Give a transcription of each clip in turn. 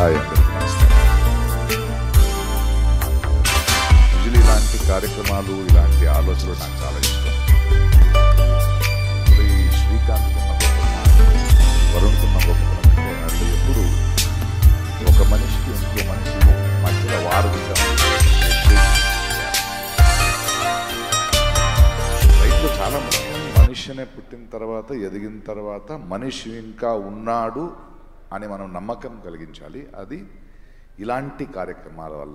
hi అందరికీ నమస్కారం usually ఇలాంటి కార్యక్రమాలు ఇలాంటి ఆలోచనలు నాకు చాలా ఇష్టం ఇప్పుడు ఈ శ్రీకాంత్ కున్న గొప్పతనం వరుణ్ కున్న గొప్పతనం అంటే వాళ్ళు ఎప్పుడు ఒక మనిషికి ఇంకో మనిషి మధ్యలో వారధిగా రైతులు చాలా మంది మనిషినే పుట్టిన తర్వాత ఎదిగిన తర్వాత మనిషి ఇంకా ఉన్నాడు అని మనం నమ్మకం కలిగించాలి అది ఇలాంటి కార్యక్రమాల వల్ల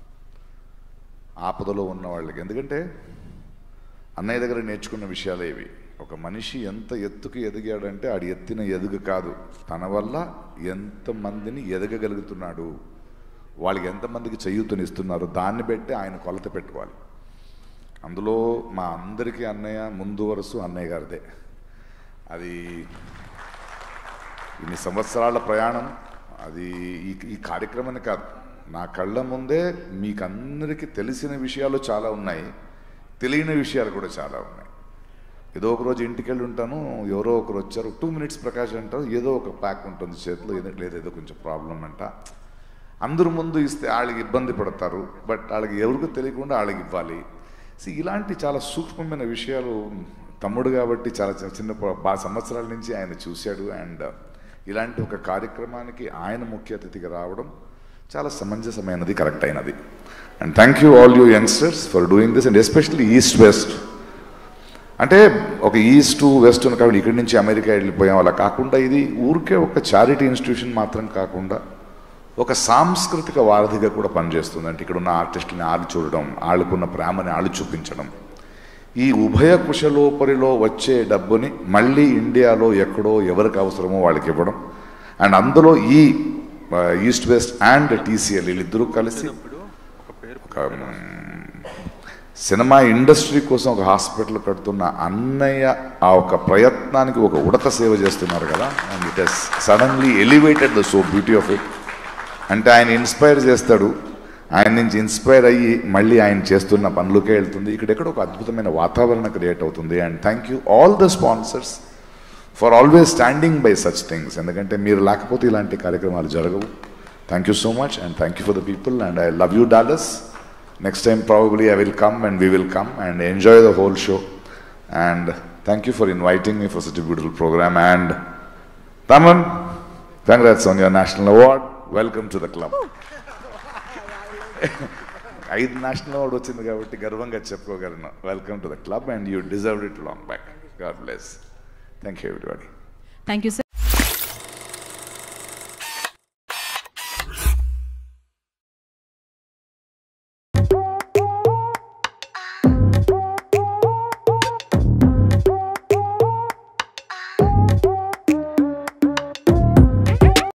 ఆపదలో ఉన్న వాళ్ళకి ఎందుకంటే అన్నయ్య దగ్గర నేర్చుకున్న విషయాలే ఇవి ఒక మనిషి ఎంత ఎత్తుకు ఎదిగాడంటే ఆడి ఎత్తిన ఎదుగు కాదు తన వల్ల ఎంతమందిని ఎదగగలుగుతున్నాడు వాళ్ళకి ఎంతమందికి చేయూతనిస్తున్నారు దాన్ని బట్టి ఆయన కొలత పెట్టుకోవాలి అందులో మా అందరికీ అన్నయ్య ముందు వరుస అన్నయ్య గారిదే అది ఇన్ని సంవత్సరాల ప్రయాణం అది ఈ ఈ కార్యక్రమాన్ని కాదు నా కళ్ళ ముందే మీకు అందరికీ తెలిసిన విషయాలు చాలా ఉన్నాయి తెలియని విషయాలు కూడా చాలా ఉన్నాయి ఏదో ఒక రోజు ఇంటికి వెళ్ళి ఉంటాను ఎవరో ఒకరు వచ్చారు టూ మినిట్స్ ప్రకాష్ అంటారు ఏదో ఒక ప్యాక్ ఉంటుంది చేతిలో ఏదో లేదు ఏదో కొంచెం ప్రాబ్లం అంట అందరు ముందు ఇస్తే వాళ్ళకి ఇబ్బంది పడతారు బట్ వాళ్ళకి ఎవరికి తెలియకుండా వాళ్ళకి ఇవ్వాలి సో ఇలాంటి చాలా సూక్ష్మమైన విషయాలు తమ్ముడు కాబట్టి చాలా చిన్న చిన్న బాగా సంవత్సరాల నుంచి ఆయన చూశాడు అండ్ ఇలాంటి ఒక కార్యక్రమానికి ఆయన ముఖ్య అతిథిగా రావడం చాలా సమంజసమైనది కరెక్ట్ అయినది and thank you all you youngsters for doing this and especially east west అంటే ఒక ఈస్ట్ వెస్ట్ అని కాబట్టి ఇక్కడి నుంచి అమెరికా వెళ్ళిపోయాం అలా కాకుండా ఇది ఊరికే ఒక చారిటీ ఇన్స్టిట్యూషన్ మాత్రం కాకుండా ఒక సాంస్కృతిక వారధిగా కూడా పనిచేస్తుంది అంటే ఇక్కడ ఉన్న ఆర్టిస్టుని ఆళ్ళు చూడడం వాళ్ళకున్న ప్రేమని ఆళ్ళు చూపించడం ఈ ఉభయ కుశలోపరిలో వచ్చే డబ్బుని మళ్ళీ ఇండియాలో ఎక్కడో ఎవరికి అవసరమో వాళ్ళకి ఇవ్వడం అండ్ అందులో ఈ ఆ, ఈస్ట్ వెస్ట్ అండ్ టీసీఎల్ వీళ్ళిద్దరూ కలిసి ఒక మ్, సినిమా ఇండస్ట్రీ కోసం ఒక హాస్పిటల్ కడుతున్న అన్నయ్య ఆ ఒక ప్రయత్నానికి ఒక ఉడత సేవ చేస్తున్నారు కదా and it has suddenly elevated the so beauty of it అంటే ఆయన ఇన్స్పైర్ చేస్తాడు ఆయన నుంచి ఇన్స్పైర్ అయ్యి మళ్ళీ ఆయన చేస్తున్న పనులకే వెళ్తుంది ఇక్కడెక్కడ ఒక అద్భుతమైన వాతావరణం క్రియేట్ అవుతుంది and thank you all the sponsors for always standing by such things ఎందుకంటే మీరు లేకపోతే ఇలాంటి కార్యక్రమాలు జరగవు thank you so much and thank you for the people and I love you Dallas next time probably I will come and we will come and enjoy the whole show and thank you for inviting me for such beautiful programme and Thaman congrats on your national award welcome to the club ఐదు national award వచ్చింది కాబట్టి గర్వంగా చెప్పుకోగలను welcome to the club and you deserve it long back God bless thank you everybody thank you sir